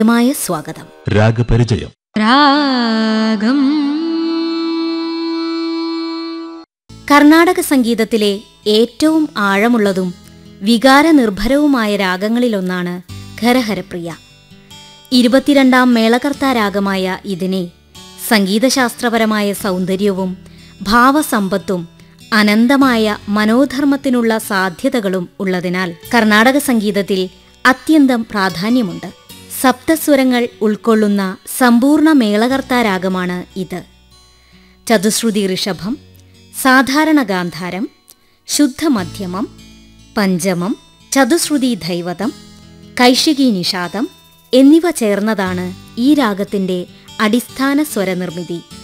മായ സ്വാഗതം രാഗപരിചയം രാഗം കർണാടക സംഗീതത്തിലെ ഏറ്റവും ആഴമുള്ളതും വികാരനിർഭരവുമായ രാഗങ്ങളിലൊന്നാണ് ഖരഹരപ്രിയ ഇരുപത്തിരണ്ടാം മേളകർത്താ രാഗമായ ഇതിനെ സംഗീതശാസ്ത്രപരമായ സൗന്ദര്യവും ഭാവസമ്പത്തും അനന്തമായ മനോധർമ്മത്തിനുള്ള സാധ്യതകളും ഉള്ളതിനാൽ കർണാടക സംഗീതത്തിൽ അത്യന്തം പ്രാധാന്യമുണ്ട് സപ്തസ്വരങ്ങൾ ഉൾക്കൊള്ളുന്ന സമ്പൂർണ്ണ മേളകർത്താ രാഗമാണ് ഇത് ചതുശ്രുതി ഋഷഭം സാധാരണ ഗാന്ധാരം ശുദ്ധമധ്യമം പഞ്ചമം ചതുശ്രുതി ദൈവതം കൈശികി നിഷാദം എന്നിവ ചേർന്നതാണ് ഈ രാഗത്തിന്റെ അടിസ്ഥാന സ്വരനിർമ്മിതി